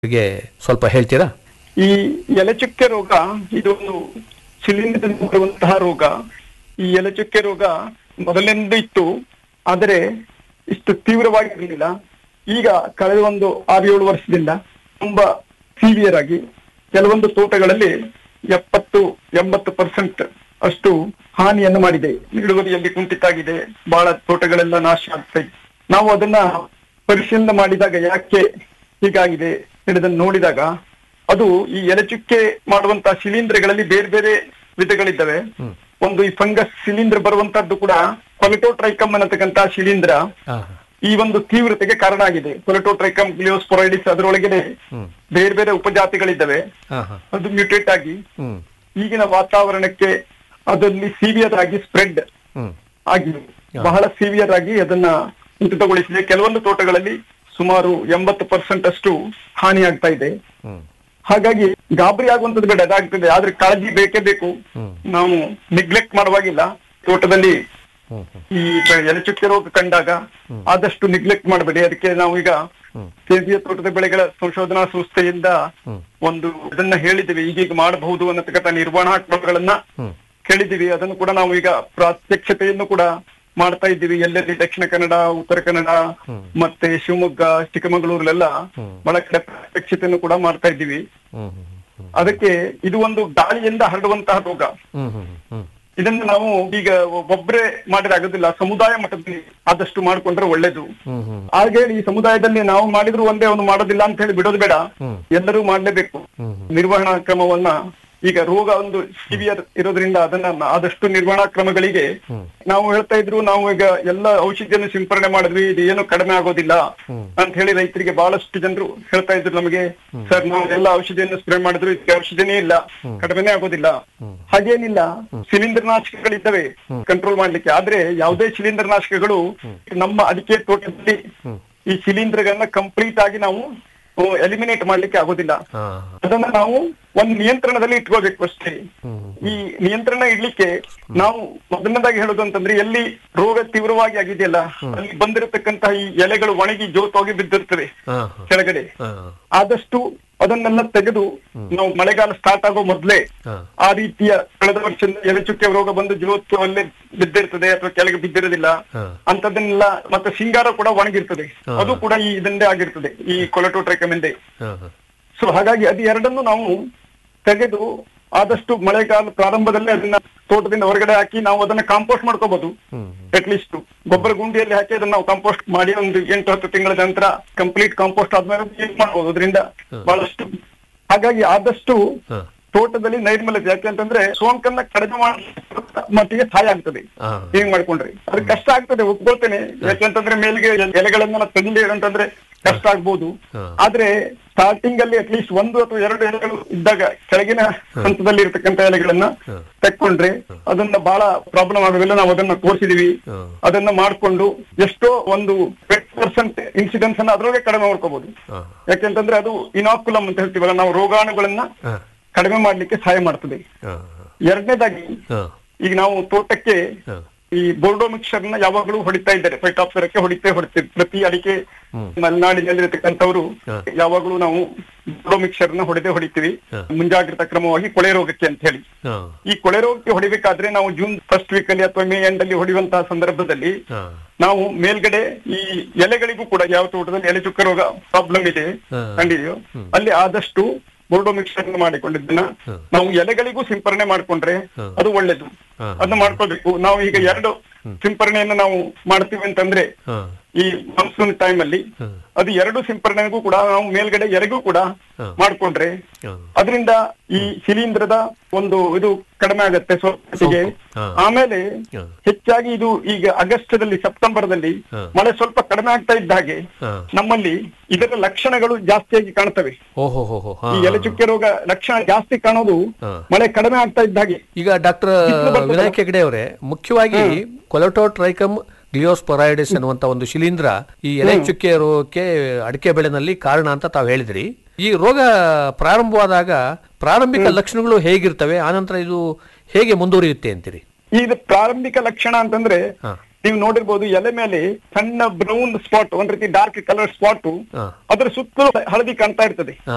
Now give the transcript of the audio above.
ಗೆ ಸ್ವಲ್ಪ ಹೇಳ್ತೀರಾ ಈ ಎಲೆಚುಕ್ಕೆ ರೋಗ ಇದೊಂದು ಶಿಲೀಂಧ್ರದಿಂದ ಬರುವಂತಹ ರೋಗ ಈ ಎಲೆಚುಕ್ಕೆ ರೋಗ ಮೊದಲೆಂದು ಇತ್ತು ಆದರೆ ಇಷ್ಟು ತೀವ್ರವಾಗಿರಲಿಲ್ಲ ಈಗ ಕಳೆದ ಒಂದು ಆರು ಏಳು ವರ್ಷದಿಂದ ತುಂಬಾ ಸಿವಿಯರ್ ಆಗಿ ಕೆಲವೊಂದು ತೋಟಗಳಲ್ಲಿ ಎಪ್ಪತ್ತು ಎಂಬತ್ತು ಪರ್ಸೆಂಟ್ ಅಷ್ಟು ಹಾನಿಯನ್ನು ಮಾಡಿದೆ ಇಳುವರಿಯಲ್ಲಿ ಕುಂಠಿತ ಆಗಿದೆ ಬಹಳ ತೋಟಗಳೆಲ್ಲ ನಾಶ ಆಗ್ತಾ ಇದೆ ನಾವು ಅದನ್ನ ಪರಿಶೀಲನೆ ಮಾಡಿದಾಗ ಯಾಕೆ ಹೀಗಾಗಿದೆ ಹೇಳಿದನ್ನು ನೋಡಿದಾಗ ಅದು ಈ ಎಲೆಚುಕ್ಕೆ ಮಾಡುವಂತಹ ಶಿಲೀಂಧ್ರಗಳಲ್ಲಿ ಬೇರೆ ಬೇರೆ ವಿಧಗಳಿದ್ದಾವೆ ಒಂದು ಈ ಫಂಗಸ್ ಶಿಲೀಂಧ್ರ ಬರುವಂತದ್ದು ಕೂಡ ಕೊಲೆಟೋಟ್ರೈಕಮ್ ಅನ್ನತಕ್ಕಂತ ಶಿಲೀಂಧ್ರ ಹಾ, ಈ ಒಂದು ತೀವ್ರತೆಗೆ ಕಾರಣ ಆಗಿದೆ ಕೊಲೆಟೋಟ್ರೈಕಮ್ ಗ್ಲಿಯೋಸ್ಪೊರೈಡಿಸ್ ಅದರೊಳಗಡೆ ಹ್ಮ್. ಬೇರೆ ಬೇರೆ ಉಪಜಾತಿಗಳಿದ್ದಾವೆ ಹಾ, ಹಾ. ಅದು ಮ್ಯೂಟೇಟ್ ಆಗಿ ಹ್ಮ್ ಈಗಿನ ವಾತಾವರಣಕ್ಕೆ ಅದರಲ್ಲಿ ಸಿವಿಯರ್ ಆಗಿ ಸ್ಪ್ರೆಡ್ ಹ್ಮ್ ಆಗಿ ಬಹಳ ಸಿವಿಯರ್ ಆಗಿ ಅದನ್ನ ಕುಂಠಿತಗೊಳಿಸಿದೆ ಕೆಲವೊಂದು ತೋಟಗಳಲ್ಲಿ ಸುಮಾರು ಎಂಬತ್ತು ಪರ್ಸೆಂಟ್ ಅಷ್ಟು ಹಾನಿ ಆಗ್ತಾ ಇದೆ ಹ್ಮ್ ಹಾಗಾಗಿ ಗಾಬರಿ ಆಗುವಂತದ್ದು ಬೇಡ ಅದಾಗ್ತದೆ ಆದ್ರೆ ಕಾಳಜಿ ಬೇಕೇ ಬೇಕು ಹ್ಮ್. ನಾವು ನೆಗ್ಲೆಕ್ಟ್ ಮಾಡುವಾಗಿಲ್ಲ ತೋಟದಲ್ಲಿ ಹ್ಮ್ ಹ್ಮ್ ಈ ಎಲೆಚುಕ್ಕೆ ರೋಗ ಕಂಡಾಗ ಆದಷ್ಟು ನೆಗ್ಲೆಕ್ಟ್ ಮಾಡಬೇಡಿ ಅದಕ್ಕೆ ನಾವು ಈಗ ಹ್ಮ್. ಸೇಂದ್ರಿಯ ತೋಟದ ಬೆಳೆಗಳ ಸಂಶೋಧನಾ ಸಂಸ್ಥೆಯಿಂದ ಹ್ಮ್. ಒಂದು ಇದನ್ನ ಹೇಳಿದ್ದೀವಿ ಈಗೀಗ ಮಾಡಬಹುದು ಅನ್ನತಕ್ಕಂಥ ನಿರ್ವಹಣಾ ಕ್ರಮಗಳನ್ನ ಹ್ಮ್ ಕೇಳಿದ್ದೀವಿ ಅದನ್ನು ಕೂಡ ನಾವು ಈಗ ಪ್ರಾತ್ಯಕ್ಷತೆಯನ್ನು ಕೂಡ ಮಾಡ್ತಾ ಇದ್ದೀವಿ ಎಲ್ಲೆಲ್ಲಿ ದಕ್ಷಿಣ ಕನ್ನಡ ಉತ್ತರ ಕನ್ನಡ ಮತ್ತೆ ಶಿವಮೊಗ್ಗ ಚಿಕ್ಕಮಗಳೂರಲ್ಲೆಲ್ಲ ಹ್ಮ್. ಬಹಳ ಕಡೆ ಪ್ರಾತ್ಯಕ್ಷತೆಯನ್ನು ಕೂಡ ಮಾಡ್ತಾ ಇದ್ದೀವಿ ಹ್ಮ್ ಹ್ಮ್ ಹ್ಮ್ ಅದಕ್ಕೆ ಇದು ಒಂದು ಗಾಳಿಯಿಂದ ಹರಡುವಂತಹ ರೋಗ ಹ್ಮ್ ಹ್ಮ್ ಹ್ಮ್ ಇದನ್ನು ನಾವು ಈಗ ಒಬ್ಬರೇ ಮಾಡಿದ್ರೆ ಆಗೋದಿಲ್ಲ ಸಮುದಾಯ ಮಟ್ಟದಲ್ಲಿ ಆದಷ್ಟು ಮಾಡ್ಕೊಂಡ್ರೆ ಒಳ್ಳೇದು ಹ್ಮ್ ಹ್ಮ್ ಹಾಗೆ ಈ ಸಮುದಾಯದಲ್ಲಿ ನಾವು ಮಾಡಿದ್ರು ಒಂದೇ ಒಂದು ಮಾಡೋದಿಲ್ಲ ಅಂತ ಹೇಳಿ ಬಿಡೋದು ಬೇಡ ಹ್ಮ್. ಎಲ್ಲರೂ ಮಾಡ್ಲೇಬೇಕು ಹ್ಮ್ ನಿರ್ವಹಣಾ ಕ್ರಮವನ್ನ ಈಗ ರೋಗ ಒಂದು ಸಿವಿಯರ್ ಇರೋದ್ರಿಂದ ಅದನ್ನ ಆದಷ್ಟು ನಿರ್ವಹಣಾ ಕ್ರಮಗಳಿಗೆ ಹ್ಮ್. ನಾವು ಹೇಳ್ತಾ ಇದ್ರು ನಾವು ಈಗ ಎಲ್ಲ ಔಷಧಿಯನ್ನು ಸಿಂಪರಣೆ ಮಾಡಿದ್ವಿ ಇದು ಏನು ಕಡಿಮೆ ಆಗೋದಿಲ್ಲ ಹ್ಮ್. ಅಂತ ಹೇಳಿ ರೈತರಿಗೆ ಬಹಳಷ್ಟು ಜನರು ಹೇಳ್ತಾ ಇದ್ರು ನಮಗೆ ಸರ್ ನಾವು ಎಲ್ಲ ಔಷಧಿಯನ್ನು ಸ್ಪ್ರೇ ಮಾಡಿದ್ರು ಇದಕ್ಕೆ ಔಷಧಿನೇ ಇಲ್ಲ ಕಡಿಮೆನೇ ಆಗೋದಿಲ್ಲ ಹಾಗೇನಿಲ್ಲ ಶಿಲೀಂಧ್ರ ನಾಶಕಗಳಿದ್ದಾವೆ ಕಂಟ್ರೋಲ್ ಮಾಡ್ಲಿಕ್ಕೆ ಆದ್ರೆ ಯಾವುದೇ ಶಿಲೀಂಧ್ರ ನಾಶಕಗಳು ನಮ್ಮ ಅಡಿಕೆ ತೋಟದಲ್ಲಿ ಈ ಶಿಲೀಂಧ್ರಗಳನ್ನ ಕಂಪ್ಲೀಟ್ ಆಗಿ ನಾವು ಎಲಿಮಿನೇಟ್ ಮಾಡ್ಲಿಕ್ಕೆ ಆಗೋದಿಲ್ಲ ಹಾ ಅದನ್ನ ನಾವು ಒಂದು ನಿಯಂತ್ರಣದಲ್ಲಿ ಇಟ್ಕೋಬೇಕು ಅಷ್ಟೇ ಈ ನಿಯಂತ್ರಣ ಇಡ್ಲಿಕ್ಕೆ ನಾವು ಮೊದಲನೇದಾಗಿ ಹೇಳೋದು ಅಂತಂದ್ರೆ ಎಲ್ಲಿ ರೋಗ ತೀವ್ರವಾಗಿ ಆಗಿದೆಯಲ್ಲ ಅಲ್ಲಿ ಬಂದಿರತಕ್ಕಂತಹ ಈ ಎಲೆಗಳು ಒಣಗಿ ಜೋತೋಗಿ ಬಿದ್ದಿರ್ತವೆ ಹಾ ಕೆಳಗಡೆ ಹಾ ಆದಷ್ಟು ಅದನ್ನೆಲ್ಲ ತೆಗೆದು ನಾವು ಮಳೆಗಾಲ ಸ್ಟಾರ್ಟ್ ಆಗೋ ಮೊದ್ಲೇ ಹಾ ಆ ರೀತಿಯ ಕಳೆದ ವರ್ಷದಿಂದ ಎಲೆಚುಕ್ಕೆ ರೋಗ ಬಂದು ಜೋತು ಅಲ್ಲೇ ಬಿದ್ದಿರ್ತದೆ ಅಥವಾ ಕೆಳಗೆ ಬಿದ್ದಿರೋದಿಲ್ಲ ಹಾ. ಅಂತದನ್ನೆಲ್ಲ ಮತ್ತೆ ಸಿಂಗಾರ ಕೂಡ ಒಣಗಿರ್ತದೆ ಅದು ಕೂಡ ಈ ಇದನ್ನೇ ಆಗಿರ್ತದೆ ಈ ಕೊಲೆಟೋಟ್ರೈಕಮಿಂದೆ ಹಾ ಹಾ ಸೊ ಹಾಗಾಗಿ ಅದು ಎರಡನ್ನು ನಾವು ತೆಗೆದು ಆದಷ್ಟು ಮಳೆಗಾಲ ಪ್ರಾರಂಭದಲ್ಲೇ ಅದನ್ನ ತೋಟದಿಂದ ಹೊರಗಡೆ ಹಾಕಿ ನಾವು ಅದನ್ನ ಕಾಂಪೋಸ್ಟ್ ಮಾಡ್ಕೋಬಹುದು ಹ್ಮ್ ಅಟ್ ಲೀಸ್ಟ್ ಗೊಬ್ಬರ ಗುಂಡಿಯಲ್ಲಿ ಹಾಕಿ ಅದನ್ನ ನಾವು ಕಾಂಪೋಸ್ಟ್ ಮಾಡಿ ಒಂದು ಎಂಟು ಹತ್ತು ತಿಂಗಳ ನಂತರ ಕಂಪ್ಲೀಟ್ ಕಾಂಪೋಸ್ಟ್ ಆದ್ಮೇಲೆ ಯೂಸ್ ಮಾಡಬಹುದು ಅದರಿಂದ ಬಹಳಷ್ಟು ಹಾಗಾಗಿ ಆದಷ್ಟು ಹಾ ತೋಟದಲ್ಲಿ ನೈರ್ಮಲ್ಯತೆ ಯಾಕೆಂತಂದ್ರೆ ಸೋಂಕನ್ನ ಕಡಿಮೆ ಮಾಡಿ ಮಟ್ಟಿಗೆ ಸಹಾಯ ಆಗ್ತದೆ ಹಾ ಹಿಂಗ್ ಮಾಡ್ಕೊಂಡ್ರಿ ಅದು ಕಷ್ಟ ಆಗ್ತದೆ ಒಪ್ಕೊಳ್ತೇನೆ ಯಾಕೆಂತಂದ್ರೆ ಮೇಲಿಗೆ ಎಲೆಗಳನ್ನ ತೆಗಿಲಿ ಅಂತಂದ್ರೆ ಕಷ್ಟ ಆಗ್ಬೋದು ಹಾ. ಆದ್ರೆ ಸ್ಟಾರ್ಟಿಂಗ್ ಅಲ್ಲಿ ಅಟ್ಲೀಸ್ಟ್ ಒಂದು ಅಥವಾ ಎರಡು ಎಲೆಗಳು ಇದ್ದಾಗ ಕೆಳಗಿನ ಹಂತದಲ್ಲಿ ಇರತಕ್ಕಂತ ಎಲೆಗಳನ್ನ ಹಾ. ತೆಕ್ಕೊಂಡ್ರೆ ಅದನ್ನ ಬಹಳ ಪ್ರಾಬ್ಲಮ್ ಆಗೋದಿಲ್ಲ ನಾವು ಅದನ್ನ ತೋರಿಸಿದೀವಿ ಹಾ. ಅದನ್ನ ಮಾಡ್ಕೊಂಡು ಎಷ್ಟೋ ಒಂದು ಪರ್ಸೆಂಟ್ ಇನ್ಸಿಡೆನ್ಸ್ ಅನ್ನ ಅದ್ರೊಳಗೆ ಕಡಿಮೆ ಮಾಡ್ಕೋಬಹುದು ಹಾ ಯಾಕೆಂತಂದ್ರೆ ಅದು ಇನಾಕ್ಯುಲಮ್ ಅಂತ ಹೇಳ್ತೀವಲ್ಲ ನಾವು ರೋಗಾಣುಗಳನ್ನ ಹಾ ಕಡಿಮೆ ಮಾಡ್ಲಿಕ್ಕೆ ಸಹಾಯ ಮಾಡ್ತದೆ ಹಾ ಎರಡನೇದಾಗಿ ಹಾ ಈಗ ನಾವು ತೋಟಕ್ಕೆ ಹಾ ಈ ಬೋರ್ಡೋ ಮಿಕ್ಸರ್ ನ ಯಾವಾಗಲೂ ಹೊಡಿತಾ ಇದ್ದಾರೆ ಫೈಟಾಪ್ಸರಕ್ಕೆ ಹೊಡಿತೇ ಹೊಡಿತೀವಿ ಪ್ರತಿ ಅಡಿಕೆ ಮಲೆನಾಡಿನಲ್ಲಿ ಇರತಕ್ಕಂಥವ್ರು ಹಾ. ಯಾವಾಗಲೂ ನಾವು ಬೋರ್ಡೋ ಮಿಕ್ಸರ್ ನ ಹೊಡೆದೇ ಹೊಡಿತೀವಿ ಹಾ. ಮುಂಜಾಗ್ರತಾ ಕ್ರಮವಾಗಿ ಕೊಳೆ ರೋಗಕ್ಕೆ ಅಂತ ಹೇಳಿ ಹಾ ಈ ಕೊಳೆ ರೋಗಕ್ಕೆ ಹೊಡಿಬೇಕಾದ್ರೆ ನಾವು ಜೂನ್ ಫಸ್ಟ್ ವೀಕ್ ಅಲ್ಲಿ ಅಥವಾ ಮೇ ಎಂಡ್ ಅಲ್ಲಿ ಹೊಡೆಯುವಂತಹ ಸಂದರ್ಭದಲ್ಲಿ ಹಾ ನಾವು ಮೇಲ್ಗಡೆ ಈ ಎಲೆಗಳಿಗೂ ಕೂಡ ಯಾವ ತೋಟದಲ್ಲಿ ಎಲೆ ಚುಕ್ಕ ರೋಗ ಪ್ರಾಬ್ಲಮ್ ಇದೆ ಹಾ. ಕಂಡಿದೆಯೋ ಅಲ್ಲಿ ಆದಷ್ಟು ಬೋರ್ಡೋ ಮಿಕ್ಸರ್ ಮಾಡಿಕೊಂಡಿದ್ದನ್ನ ಹಾ. ನಾವು ಎಲೆಗಳಿಗೂ ಸಿಂಪರಣೆ ಮಾಡ್ಕೊಂಡ್ರೆ ಹಾ. ಅದು ಒಳ್ಳೇದು ಹಾ. ಅದನ್ನ ಮಾಡ್ಕೊಳ್ಬೇಕು ನಾವು ಈಗ ಎರಡು ಸಿಂಪರಣೆಯನ್ನು ನಾವು ಮಾಡ್ತೀವಿ ಅಂತಂದ್ರೆ ಹಾ ಈ ಮಾನ್ಸೂನ್ ಟೈಮ್ ಅಲ್ಲಿ ಹಾ. ಅದು ಎರಡು ಸಿಂಪರಣೆಗೂ ಕೂಡ ನಾವು ಮೇಲ್ಗಡೆ ಎರೆಗೂ ಕೂಡ ಹಾ. ಮಾಡ್ಕೊಂಡ್ರೆ ಹಾ ಅದರಿಂದ ಈ ಶಿಲೀಂಧ್ರದ ಒಂದು ಇದು ಕಡಿಮೆ ಆಗತ್ತೆ ಸ್ವಲ್ಪಟ್ಟಿಗೆ ಹಾ. ಆಮೇಲೆ ಹಾ. ಹೆಚ್ಚಾಗಿ ಇದು ಈಗ ಆಗಸ್ಟ್ದಲ್ಲಿ ಸೆಪ್ಟೆಂಬರ್ದಲ್ಲಿ ಹಾ. ಮಳೆ ಸ್ವಲ್ಪ ಕಡಿಮೆ ಆಗ್ತಾ ಇದ್ದ ಹಾಗೆ ಹಾ ನಮ್ಮಲ್ಲಿ ಇದರ ಲಕ್ಷಣಗಳು ಜಾಸ್ತಿಯಾಗಿ ಕಾಣ್ತವೆ ಓಹೋ ಹೋ ಹೋ ಹಾ ಈ ಎಲೆಚುಕ್ಕೆ ರೋಗ ಲಕ್ಷಣ ಜಾಸ್ತಿ ಕಾಣೋದು ಹಾ. ಮಳೆ ಕಡಿಮೆ ಆಗ್ತಾ ಇದ್ದ ಹಾಗೆ ಈಗ ಡಾಕ್ಟರ್ ವಿನಾಯಕ್ ಹೆಗಡೆ ಅವರೇ ಮುಖ್ಯವಾಗಿ ಕೊಲಟೋಟ್ರೈಕಮ್ ಗ್ಲಿಯೋಸ್ಪೊರೈಡಿಸ್ ಅನ್ನುವಂತ ಒಂದು ಶಿಲೀಂಧ್ರ ಈ ಎಲೆ ಚುಕ್ಕೆ ರೋಗಕ್ಕೆ ಅಡಿಕೆ ಬೆಳೆನಲ್ಲಿ ಕಾರಣ ಅಂತ ತಾವು ಹೇಳಿದ್ರಿ ಈ ರೋಗ ಪ್ರಾರಂಭವಾದಾಗ ಪ್ರಾರಂಭಿಕ ಲಕ್ಷಣಗಳು ಹೇಗಿರ್ತವೆ ಆನಂತರ ಇದು ಹೇಗೆ ಮುಂದುವರಿಯುತ್ತೆ ಅಂತೀರಿ ಇದು ಪ್ರಾರಂಭಿಕ ಲಕ್ಷಣ ಅಂತಂದ್ರೆ ಹಾ. ನೀವು ನೋಡಿರ್ಬೋದು ಎಲೆ ಮೇಲೆ ಸಣ್ಣ ಬ್ರೌನ್ ಸ್ಪಾಟ್ ಒಂದ್ ರೀತಿ ಡಾರ್ಕ್ ಕಲರ್ ಸ್ಪಾಟ್ ಹಾ. ಅದರ ಸುತ್ತಲೂ ಹಳದಿ ಕಾಣ್ತಾ ಇರ್ತದೆ ಹಾ